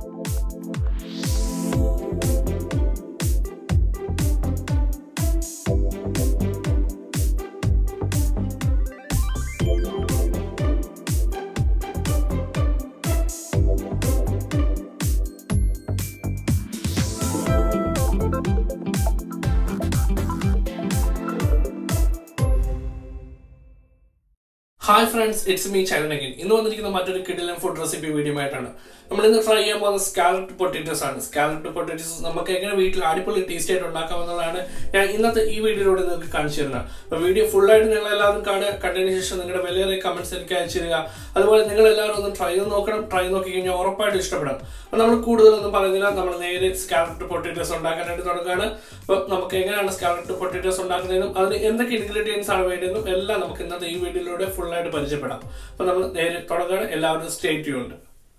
hi friends it's me ചൈനഗിൻ ഇന്ന് വന്നിരിക്കുന്ന മറ്റൊരു കിടിലൻ ഫുഡ് റെസിപ്പി വീഡിയോ ആയിട്ടാണ് നമ്മൾ ഇന്ന് ട്രൈ ചെയ്യാൻ പോകുന്ന സ്കാലപ്ഡ് പൊട്ടേറ്റോസ് ആണ് സ്കാലപ്ഡ് പൊട്ടേറ്റോസ് നമുക്ക് എങ്ങനെ വീട്ടിൽ അടിപൊളി ടേസ്റ്റ് ആയിട്ട് ഉണ്ടാക്കാം എന്നുള്ളതാണ് ഞാൻ ഇന്നത്തെ ഈ വീഡിയോയിലൂടെ നിങ്ങൾക്ക് കാണിച്ചു തരുന്നത് അപ്പോൾ വീഡിയോ ഫുൾ ആയിട്ട് നിങ്ങൾ എല്ലാവരും കാണുക കണ്ടതിന് ശേഷം നിങ്ങളുടെ വലിയ കമന്റ്സ് എനിക്ക് അയച്ചു തരിക അതുപോലെ നിങ്ങൾ എല്ലാവരും ഒന്ന് ട്രൈ ചെയ്ത് നോക്കണം ട്രൈ നോക്കി കഴിഞ്ഞാൽ ഉറപ്പായിട്ട് ഇഷ്ടപ്പെടും അപ്പോൾ നമ്മൾ കൂടുതലൊന്നും പറയുന്നില്ല നമ്മൾ നേരെ സ്കാലപ്ഡ് പൊട്ടേറ്റോസ് ഉണ്ടാക്കാനായിട്ട് തുടങ്ങുകയാണ് അപ്പോൾ നമുക്ക് എങ്ങനെയാണ് സ്കാലപ്ഡ് പൊട്ടേറ്റോസ് ഉണ്ടാക്കുന്നതെന്നും അതിന് എന്തൊക്കെ ഇൻഗ്രീഡിയൻസ് ആണ് വേണ്ടതെന്നും എല്ലാം നമുക്ക് ഇന്നത്തെ ഈ വീഡിയോയിലൂടെ ഫുൾ ആയിട്ട് പരിചയപ്പെടാം അപ്പോൾ നമ്മൾ നേരെ തുടങ്ങുകയാണ് എല്ലാവരും സ്റ്റേറ്റ് ചെയ്യുന്നുണ്ട്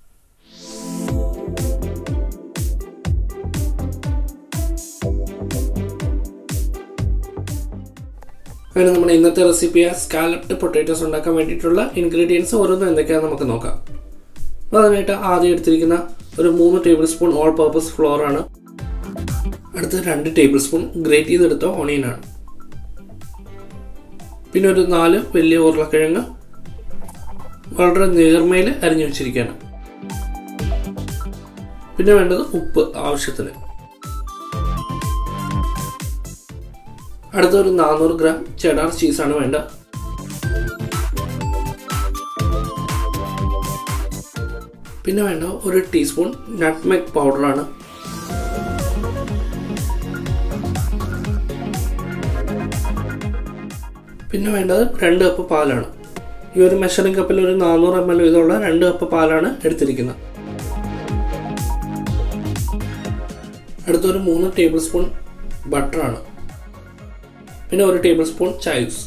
അങ്ങനെ നമ്മുടെ ഇന്നത്തെ റെസിപ്പിയ സ്കാലപ്ഡ് പൊട്ടേറ്റോസ് ഉണ്ടാക്കാൻ വേണ്ടിയിട്ടുള്ള ഇൻഗ്രീഡിയൻസ് ഓരോന്നും എന്തൊക്കെയാണെന്ന് നമുക്ക് നോക്കാം അപ്പോൾ അതിനായിട്ട് ആദ്യം എടുത്തിരിക്കുന്ന ഒരു മൂന്ന് table spoon all purpose flour ആണ് അടുത്ത് രണ്ട് ടേബിൾ സ്പൂൺ ഗ്രേറ്റ് ചെയ്തെടുത്ത ഓണിയൻ ആണ് പിന്നെ ഒരു നാല് വലിയ ഉരുളക്കിഴങ്ങ് വളരെ നേർമയിൽ അരിഞ്ഞു വെച്ചിരിക്കുകയാണ് പിന്നെ വേണ്ടത് ഉപ്പ് ആവശ്യത്തിന് അടുത്ത ഒരു നാനൂറ് ഗ്രാം ചെഡാർ ചീസാണ് വേണ്ട പിന്നെ വേണ്ട ഒരു ടീസ്പൂൺ നട്ട്മെഗ് പൗഡറാണ് പിന്നെ വേണ്ടത് രണ്ട് കപ്പ് പാലാണ് ഈ ഒരു മെഷറിംഗ് കപ്പിൽ ഒരു നാനൂറ് എം എൽ വീതമുള്ള രണ്ട് കപ്പ് പാലാണ് എടുത്തിരിക്കുന്നത് അടുത്തൊരു മൂന്ന് ടേബിൾ സ്പൂൺ ബട്ടറാണ് പിന്നെ ഒരു ടേബിൾ സ്പൂൺ ചായൂസ്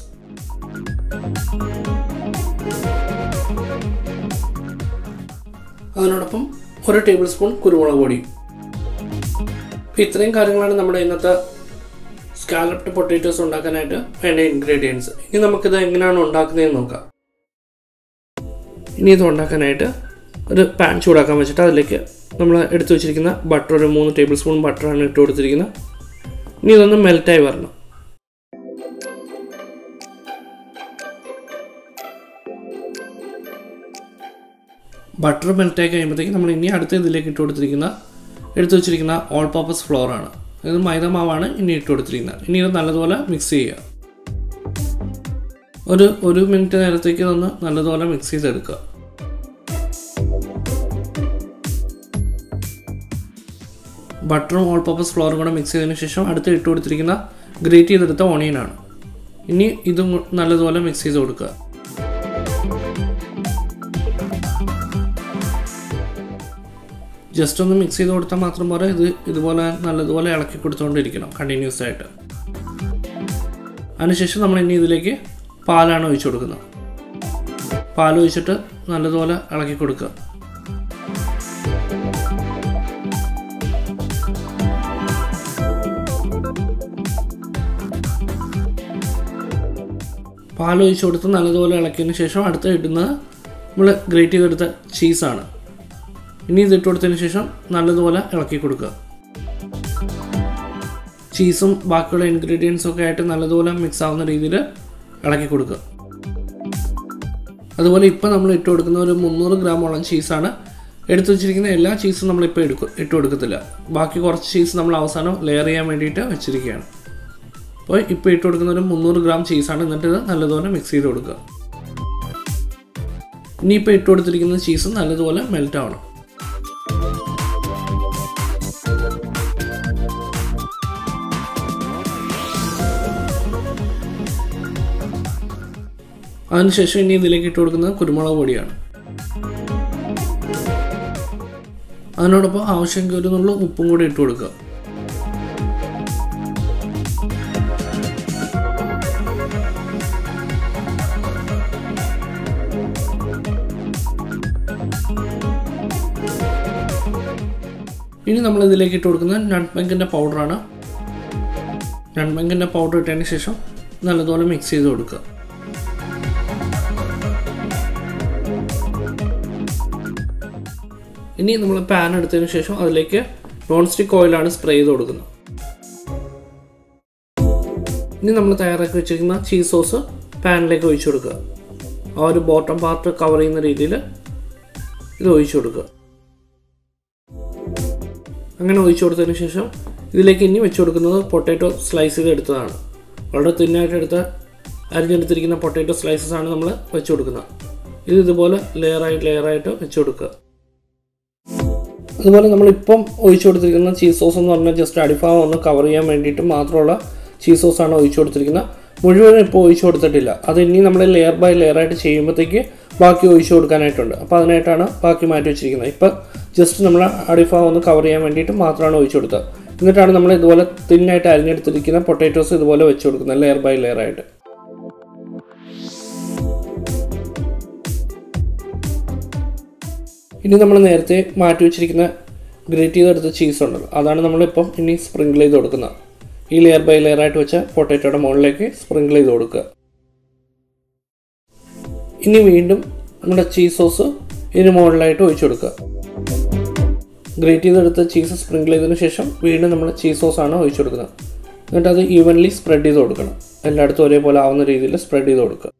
അതിനോടൊപ്പം ഒരു ടേബിൾ സ്പൂൺ കുരുമുളക് പൊടി ഇത്രയും കാര്യങ്ങളാണ് നമ്മുടെ ഇന്നത്തെ സ്കാലപ്ഡ് പൊട്ടേറ്റോസ് ഉണ്ടാക്കാനായിട്ട് വേണ്ട ഇൻഗ്രീഡിയൻസ് ഇനി നമുക്കിത് എങ്ങനെയാണ് ഉണ്ടാക്കുന്നതെന്ന് നോക്കാം ഇനി ഇത് ഉണ്ടാക്കാനായിട്ട് ഒരു പാൻ ചൂടാക്കാൻ വെച്ചിട്ട് അതിലേക്ക് നമ്മൾ എടുത്തു വെച്ചിരിക്കുന്ന ബട്ടർ ഒരു മൂന്ന് ടേബിൾ സ്പൂൺ ബട്ടറാണ് ഇട്ട് കൊടുത്തിരിക്കുന്നത് ഇനി ഇതൊന്ന് മെൽറ്റായി വരണം ബട്ടർ മെൽറ്റായി കഴിയുമ്പോഴത്തേക്ക് നമ്മൾ ഇനി അടുത്ത ഇതിലേക്ക് ഇട്ട് കൊടുത്തിരിക്കുന്ന എടുത്തു വെച്ചിരിക്കുന്ന ഓൾ പർപ്പസ് ഫ്ലോർ ആണ് ഇത് മൈദ മാവാണ് ഇനി ഇട്ട് കൊടുത്തിരിക്കുന്നത് ഇനി ഇത് നല്ലതുപോലെ മിക്സ് ചെയ്യുക ഒരു ഒരു മിനിറ്റ് നേരത്തേക്ക് ഒന്ന് നല്ലതുപോലെ മിക്സ് ചെയ്തെടുക്കുക ബട്ടറും ഓൾ പർപ്പസ് ഫ്ലോറും കൂടെ മിക്സ് ചെയ്തതിന് ശേഷം അടുത്ത് ഇട്ട് കൊടുത്തിരിക്കുന്ന ഗ്രേറ്റ് ചെയ്തെടുത്ത ഓണിയനാണ് ഇനി ഇതും നല്ലതുപോലെ മിക്സ് ചെയ്ത് കൊടുക്കുക ജസ്റ്റ് ഒന്ന് മിക്സ് ചെയ്ത് കൊടുത്താൽ മാത്രം പോരാ ഇത് ഇതുപോലെ നല്ലതുപോലെ ഇളക്കി കൊടുത്തുകൊണ്ടിരിക്കണം കണ്ടിന്യൂസ് ആയിട്ട് അതിനുശേഷം നമ്മൾ ഇനി ഇതിലേക്ക് പാലാണ് ഒഴിച്ചു കൊടുക്കുന്നത് പാൽ ഒഴിച്ചിട്ട് നല്ലതുപോലെ ഇളക്കി കൊടുക്കുക പാൽ ഒഴിച്ചു കൊടുത്ത് നല്ലതുപോലെ ഇളക്കിയതിന് ശേഷം അടുത്ത് ഇടുന്നത് നമ്മൾ ഗ്രേറ്റ് ചെയ്തെടുത്ത ചീസാണ് ഇനി ഇത് ഇട്ട് കൊടുത്തതിന് ശേഷം നല്ലതുപോലെ ഇളക്കി കൊടുക്കുക ചീസും ബാക്കിയുള്ള ഇൻഗ്രീഡിയൻസും ഒക്കെ ആയിട്ട് നല്ലതുപോലെ മിക്സ് ആവുന്ന രീതിയിൽ ഇളക്കി കൊടുക്കുക അതുപോലെ ഇപ്പോൾ നമ്മൾ ഇട്ട് കൊടുക്കുന്ന ഒരു മുന്നൂറ് ഗ്രാമോളം ചീസാണ് എടുത്തു വെച്ചിരിക്കുന്ന എല്ലാ ചീസും നമ്മളിപ്പോൾ എടുക്കും ഇട്ട് കൊടുക്കത്തില്ല ബാക്കി കുറച്ച് ചീസ് നമ്മൾ അവസാനം ലെയർ ചെയ്യാൻ വേണ്ടിയിട്ട് വെച്ചിരിക്കുകയാണ് അപ്പോൾ ഇപ്പോൾ ഇട്ട് കൊടുക്കുന്ന ഒരു മുന്നൂറ് ഗ്രാം ചീസാണ് എന്നിട്ട് ഇത് നല്ലതുപോലെ മിക്സ് ചെയ്ത് കൊടുക്കുക ഇനിയിപ്പോൾ ഇട്ട് കൊടുത്തിരിക്കുന്ന ചീസ് നല്ലതുപോലെ മെൽറ്റ് ആവണം അതിനുശേഷം ഇനി ഇതിലേക്ക് ഇട്ട് കൊടുക്കുന്നത് കുരുമുളക് പൊടിയാണ് അതിനോടൊപ്പം ആവശ്യമെങ്കിൽ ഒരു നുള്ള ഉപ്പും കൂടി ഇട്ട് കൊടുക്കുക ഇനി നമ്മൾ ഇതിലേക്ക് ഇട്ട് കൊടുക്കുന്നത് നട്ട്മെങ്കിൻ്റെ പൗഡറാണ് നട്ട്മെങ്കിൻ്റെ പൗഡർ ഇട്ടതിന് ശേഷം നല്ലതുപോലെ മിക്സ് ചെയ്ത് കൊടുക്കുക ഇനി നമ്മൾ പാൻ എടുത്തതിന് ശേഷം അതിലേക്ക് നോൺ സ്റ്റിക്ക് ഓയിലാണ് സ്പ്രേ ചെയ്ത് കൊടുക്കുന്നത് ഇനി നമ്മൾ തയ്യാറാക്കി വെച്ചിരിക്കുന്ന ചീസ് സോസ് പാനിലേക്ക് ഒഴിച്ചു കൊടുക്കുക ആ ഒരു ബോട്ടം പാർട്ട് കവർ ചെയ്യുന്ന രീതിയിൽ ഇത് ഒഴിച്ചു കൊടുക്കുക അങ്ങനെ ഒഴിച്ചു കൊടുത്തതിന് ശേഷം ഇതിലേക്ക് ഇനി വെച്ച് കൊടുക്കുന്നത് പൊട്ടാറ്റോ സ്ലൈസ് ചെയ്ത് എടുത്തതാണ് വളരെ തിന്നായിട്ട് എടുത്ത അരിഞ്ഞെടുത്തിരിക്കുന്ന പൊട്ടാറ്റോ സ്ലൈസസ് ആണ് നമ്മൾ വെച്ച് കൊടുക്കുന്നത് ഇത് ഇതുപോലെ ലെയറായിട്ട് ലെയറായിട്ട് വെച്ച് കൊടുക്കുക അതുപോലെ നമ്മളിപ്പം ഒഴിച്ചു കൊടുത്തിരിക്കുന്ന ചീസ് സോസ് എന്ന് പറഞ്ഞാൽ ജസ്റ്റ് അടിഭാഗം ഒന്ന് കവർ ചെയ്യാൻ വേണ്ടിയിട്ട് മാത്രമുള്ള ചീസ് സോസാണ് ഒഴിച്ചു കൊടുത്തിരിക്കുന്നത് മുഴുവനും ഇപ്പോൾ ഒഴിച്ചു കൊടുത്തിട്ടില്ല അത് ഇനി നമ്മൾ ലെയർ ബൈ ലെയർ ആയിട്ട് ചെയ്യുമ്പോഴത്തേക്ക് ബാക്കി ഒഴിച്ചു കൊടുക്കാനായിട്ടുണ്ട് അപ്പോൾ അതിനായിട്ടാണ് ബാക്കി മാറ്റി വെച്ചിരിക്കുന്നത് ഇപ്പം ജസ്റ്റ് നമ്മൾ അടിഭാഗം ഒന്ന് കവർ ചെയ്യാൻ വേണ്ടിയിട്ട് മാത്രമാണ് ഒഴിച്ചു കൊടുത്തത് എന്നിട്ടാണ് നമ്മൾ ഇതുപോലെ തിന്നായിട്ട് അരിഞ്ഞെടുത്തിരിക്കുന്ന പൊട്ടാറ്റോസ് ഇതുപോലെ വെച്ച് കൊടുക്കുന്നത് ലെയർ ബൈ ലെയർ ആയിട്ട് ഇനി നമ്മൾ നേരത്തെ മാറ്റി വെച്ചിരിക്കുന്ന ഗ്രേറ്റ് ചെയ്തെടുത്ത ചീസ് ഉണ്ടല്ലോ അതാണ് നമ്മളിപ്പം ഇനി സ്പ്രിങ്കിൾ ചെയ്ത് കൊടുക്കുന്നത് ഈ ലെയർ ബൈ ലെയർ ആയിട്ട് വെച്ച പൊട്ടാറ്റോയുടെ മുകളിലേക്ക് സ്പ്രിങ്കിൾ ചെയ്ത് കൊടുക്കുക ഇനി വീണ്ടും നമ്മുടെ ചീസ് സോസ് ഇതിന് മുകളിലായിട്ട് ഒഴിച്ചു കൊടുക്കുക ഗ്രേറ്റ് ചെയ്തെടുത്ത ചീസ് സ്പ്രിങ്കിൾ ചെയ്തതിന് ശേഷം വീണ്ടും നമ്മൾ ചീസ് സോസ് ആണ് ഒഴിച്ചു കൊടുക്കുന്നത് എന്നിട്ട് അത് ഈവൻലി സ്പ്രെഡ് ചെയ്ത് കൊടുക്കണം എല്ലായിടത്തും ഒരേപോലെ ആവുന്ന രീതിയിൽ സ്പ്രെഡ് ചെയ്ത് കൊടുക്കുക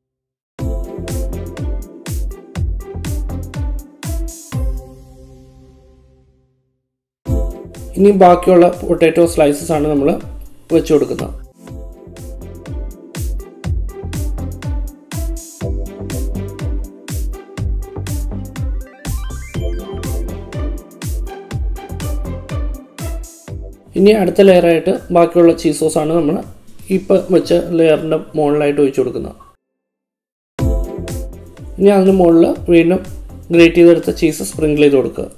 ഇനി ബാക്കിയുള്ള പൊട്ടാറ്റോ സ്ലൈസസ് ആണ് നമ്മൾ വെച്ച് കൊടുക്കുന്നത് ഇനി അടുത്ത ലെയറായിട്ട് ബാക്കിയുള്ള ചീസ് സോസ് ആണ് നമ്മൾ ഇപ്പം വെച്ച ലെയറിൻ്റെ മുകളിലായിട്ട് ഒഴിച്ചു കൊടുക്കുന്നത് ഇനി അതിന് മുകളിൽ വീണ്ടും ഗ്രേറ്റ് ചെയ്തെടുത്ത ചീസ് സ്പ്രിങ്കിൾ ചെയ്ത് കൊടുക്കുക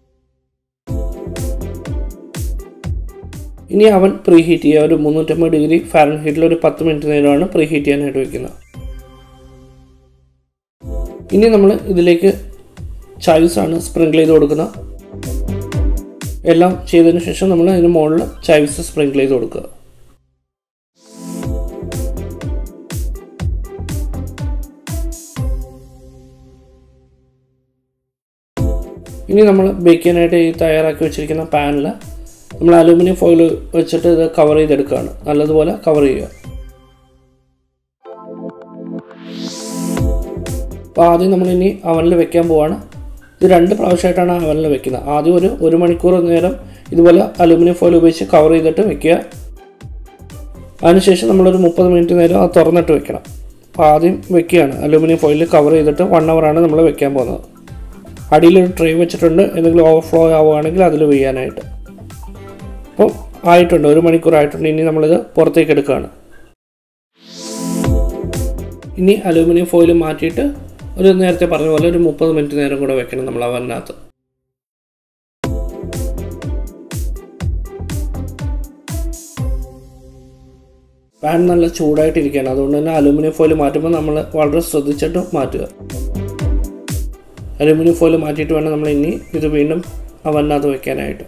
ഇനി അവൻ പ്രീ ഹീറ്റ് ചെയ്യുക ഒരു മുന്നൂറ്റമ്പത് ഡിഗ്രി ഫാരൻ ഹീറ്റിൽ ഒരു പത്ത് മിനിറ്റ് നേരമാണ് പ്രീ ഹീറ്റ് ചെയ്യാനായിട്ട് വെക്കുന്നത് ഇനി നമ്മൾ ഇതിലേക്ക് ചൈവ്സ് ആണ് സ്പ്രിങ്കിൾ ചെയ്ത് കൊടുക്കുന്നത് എല്ലാം ചെയ്തതിന് ശേഷം നമ്മൾ അതിന് മുകളിൽ ചൈവ്സ് സ്പ്രിങ്കിൾ ചെയ്ത് കൊടുക്കുക ഇനി നമ്മൾ ബേക്ക് ചെയ്യാനായിട്ട് ഈ തയ്യാറാക്കി വെച്ചിരിക്കുന്ന പാനിൽ നമ്മൾ അലൂമിനിയം ഫോയിൽ വെച്ചിട്ട് ഇത് കവർ ചെയ്തെടുക്കുകയാണ് നല്ലതുപോലെ കവർ ചെയ്യുക അപ്പോൾ ആദ്യം നമ്മളിനി അവനിൽ വെക്കാൻ പോവാണ് ഇത് രണ്ട് പ്രാവശ്യമായിട്ടാണ് അവനിൽ വെക്കുന്നത് ആദ്യം ഒരു ഒരു മണിക്കൂർ നേരം ഇതുപോലെ അലൂമിനിയം ഫോയിൽ ഉപയോഗിച്ച് കവർ ചെയ്തിട്ട് വെക്കുക അതിനുശേഷം നമ്മളൊരു മുപ്പത് മിനിറ്റ് നേരം അത് തുറന്നിട്ട് വെക്കണം അപ്പോൾ ആദ്യം വെക്കുകയാണ് അലൂമിനിയം ഫോയിൽ കവർ ചെയ്തിട്ട് വൺ ആണ് നമ്മൾ വെക്കാൻ പോകുന്നത് അടിയിലൊരു ട്രേ വെച്ചിട്ടുണ്ട് എന്തെങ്കിലും ഓവർഫ്ലോ ആവുകയാണെങ്കിൽ അതിൽ വീഴാനായിട്ട് അപ്പോൾ ആയിട്ടുണ്ട് ഒരു മണിക്കൂർ ആയിട്ടുണ്ട് ഇനി നമ്മളിത് പുറത്തേക്ക് എടുക്കുകയാണ് ഇനി അലൂമിനിയം ഫോയിൽ മാറ്റിയിട്ട് ഒരു നേരത്തെ പറഞ്ഞ പോലെ ഒരു മുപ്പത് മിനിറ്റ് നേരം കൂടെ വെക്കണം നമ്മൾ അവനകത്ത് പാൻ നല്ല ചൂടായിട്ടിരിക്കുകയാണ് അതുകൊണ്ട് തന്നെ അലൂമിനിയം ഫോയിൽ മാറ്റുമ്പോൾ നമ്മൾ വളരെ ശ്രദ്ധിച്ചിട്ട് മാറ്റുക അലൂമിനിയം ഫോയിൽ മാറ്റിയിട്ട് വേണം നമ്മൾ ഇനി ഇത് വീണ്ടും അവനകത്ത് വെക്കാനായിട്ട്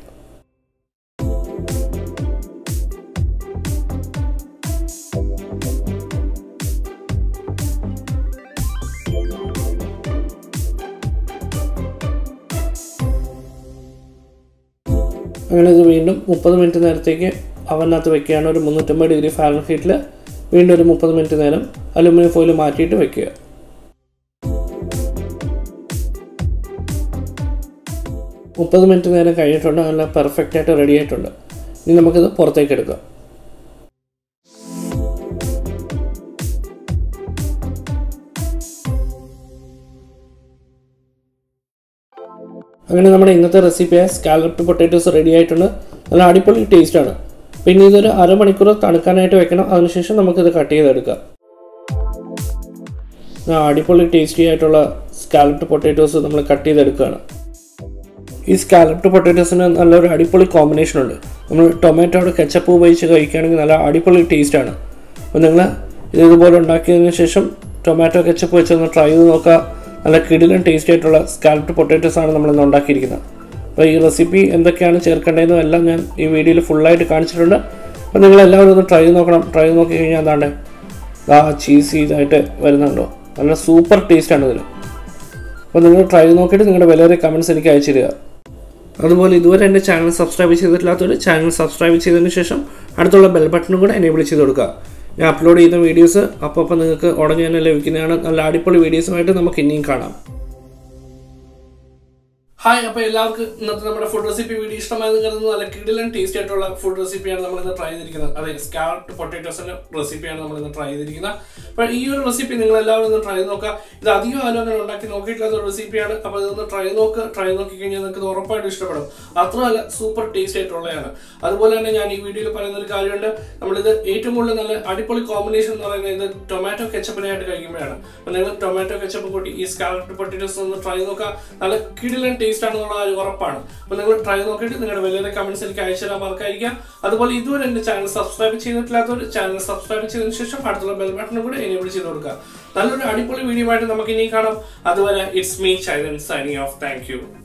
അങ്ങനെ ഇത് വീണ്ടും മുപ്പത് മിനിറ്റ് നേരത്തേക്ക് അവനകത്ത് വെക്കുകയാണ് ഒരു മുന്നൂറ്റമ്പത് ഡിഗ്രി ഫാരൻ ഹീറ്റിൽ വീണ്ടും ഒരു മുപ്പത് മിനിറ്റ് നേരം അലുമിനിയം ഫോയിൽ മാറ്റിയിട്ട് വെക്കുക മുപ്പത് മിനിറ്റ് നേരം കഴിഞ്ഞിട്ടുണ്ട് നല്ല പെർഫെക്റ്റ് ആയിട്ട് റെഡി ആയിട്ടുണ്ട് ഇനി നമുക്കിത് പുറത്തേക്ക് എടുക്കാം അങ്ങനെ നമ്മുടെ ഇന്നത്തെ റെസിപ്പിയായ സ്കാലപ്പ് പൊട്ടാറ്റോസ് റെഡി ആയിട്ടുണ്ട് നല്ല അടിപൊളി ടേസ്റ്റാണ് പിന്നെ ഇതൊരു അരമണിക്കൂർ തണുക്കാനായിട്ട് വെക്കണം അതിനുശേഷം നമുക്കിത് കട്ട് ചെയ്തെടുക്കാം ആ, അടിപൊളി ടേസ്റ്റി ആയിട്ടുള്ള സ്കാലപ്ഡ് പൊട്ടാറ്റോസ് നമ്മൾ കട്ട് ചെയ്തെടുക്കുകയാണ് ഈ സ്കാലപ്ഡ് പൊട്ടാറ്റോസിന് നല്ലൊരു അടിപൊളി കോമ്പിനേഷൻ ഉണ്ട് നമ്മൾ ടൊമാറ്റോയുടെ കെച്ചപ്പ് ഉപയോഗിച്ച് കഴിക്കുകയാണെങ്കിൽ നല്ല അടിപൊളി ടേസ്റ്റാണ് അപ്പോൾ നിങ്ങൾ ഇത് ഇതുപോലെ ഉണ്ടാക്കിയതിന് ശേഷം ടൊമാറ്റോ കെച്ചപ്പ് വെച്ചൊന്ന് ട്രൈ ചെയ്ത് നോക്കുക നല്ല കിടിലൻ ടേസ്റ്റി ആയിട്ടുള്ള സ്കാലപ്ഡ് പൊട്ടാറ്റോസ് ആണ് നമ്മളിന്ന് ഉണ്ടാക്കിയിരിക്കുന്നത് അപ്പോൾ ഈ റെസിപ്പി എന്തൊക്കെയാണ് ചേർക്കേണ്ടതെന്നും എല്ലാം ഞാൻ ഈ വീഡിയോയിൽ ഫുള്ളായിട്ട് കാണിച്ചിട്ടുണ്ട് അപ്പോൾ നിങ്ങൾ എല്ലാവരും ഒന്ന് ട്രൈ ചെയ്ത് നോക്കണം ട്രൈ ചെയ്ത് നോക്കി കഴിഞ്ഞാൽ എന്താണ്ട് ആ ചീസ് ഇതായിട്ട് വരുന്നുണ്ടോ നല്ല സൂപ്പർ ടേസ്റ്റാണ് ഇതിൽ അപ്പോൾ നിങ്ങൾ ട്രൈ ചെയ്ത് നോക്കിയിട്ട് നിങ്ങളുടെ വിലയേറിയ കമൻറ്റ്സ് എനിക്ക് അയച്ചു തരിക അതുപോലെ ഇതുവരെ എൻ്റെ ചാനൽ സബ്സ്ക്രൈബ് ചെയ്തിട്ടില്ലാത്തവർ ചാനൽ സബ്സ്ക്രൈബ് ചെയ്തതിന് ശേഷം അടുത്തുള്ള ബെൽ ബട്ടണും കൂടെ എനേബിൾ ചെയ്ത് കൊടുക്കുക ഞാൻ അപ്ലോഡ് ചെയ്യുന്ന വീഡിയോസ് അപ്പോൾ അപ്പോൾ നിങ്ങൾക്ക് ഉടനെ തന്നെ ലഭിക്കുന്നതാണ് നല്ല അടിപൊളി വീഡിയോസുമായിട്ട് നമുക്ക് ഇനിയും കാണാം ഹായ് അപ്പോൾ എല്ലാവർക്കും ഇന്നത്തെ നമ്മുടെ ഫുഡ് റെസിപ്പി വീഡിയോ ഇഷ്ടമായെന്ന് കരുതുന്നു നല്ല കിടിലൻ ടേസ്റ്റ് ആയിട്ടുള്ള ഫുഡ് റെസിപ്പിയാണ് നമ്മൾ ഇന്ന് ട്രൈ ചെയ്തിരിക്കുന്നത് അതെ സ്കാർട്ട് പൊട്ടേറ്റോസിന്റെ റെസിപ്പിയാണ് നമ്മൾ ഇന്ന് ട്രൈ ചെയ്തിരിക്കുന്നത് അപ്പോൾ ഈ ഒരു റെസിപ്പി നിങ്ങൾ എല്ലാവരും ഒന്ന് ട്രൈ ചെയ്ത് നോക്കുക ഇത് അധികം ആരും അങ്ങനെ ഉണ്ടാക്കി നോക്കിയിട്ടില്ലാത്ത ഒരു റെസിപ്പിയാണ് അപ്പോൾ ഇതൊന്ന് ട്രൈ നോക്കുക ട്രൈ നോക്കി കഴിഞ്ഞാൽ നിങ്ങൾക്ക് ഉറപ്പായിട്ടും ഇഷ്ടപ്പെടും മാത്രമല്ല സൂപ്പർ ടേസ്റ്റ് ആയിട്ടുള്ളതാണ് അതുപോലെ തന്നെ ഞാൻ ഈ വീഡിയോയിൽ പറയുന്ന ഒരു കാര്യമുണ്ട് നമ്മളിത് ഏറ്റവും കൂടുതൽ നല്ല അടിപൊളി കോമ്പിനേഷൻ എന്ന് പറയുന്നത് ഇത് ടൊമാറ്റോ കെച്ചപ്പിനായിട്ട് കഴിക്കുമ്പോഴാണ് അപ്പോൾ നിങ്ങൾ ടൊമാറ്റോ കെച്ചപ്പ് കൂട്ടി ഈ സ്കാർട്ട് പൊട്ടേറ്റോസ് ഒന്ന് ട്രൈ നോക്കുക നല്ല കിടിലൻ ടേസ്റ്റ് ആണെന്നുള്ള ഒരു ഉറപ്പാണ് അപ്പോൾ നിങ്ങൾ ട്രൈ നോക്കിയിട്ട് നിങ്ങളുടെ വലിയ കമന്റ്സ് എനിക്ക് അയച്ചു തരാൻ മറക്കാതിരിക്കാം അതുപോലെ ഇതുവരെ എൻ്റെ ചാനൽ സബ്സ്ക്രൈബ് ചെയ്തിട്ടില്ലാത്തവർ ചാനൽ സബ്സ്ക്രൈബ് ചെയ്തതിനു ശേഷം അടുത്തുള്ള ബെൽ ബട്ടണും കൂടെ എനേബിൾ ചെയ്ത് കൊടുക്കുക നല്ലൊരു അടിപൊളി വീഡിയോ ആയിട്ട് നമുക്ക് ഇനി കാണാം അതുവരെ ഇറ്റ്സ് മീ ചൈലൻ സൈനിങ് ഓഫ് താങ്ക് യു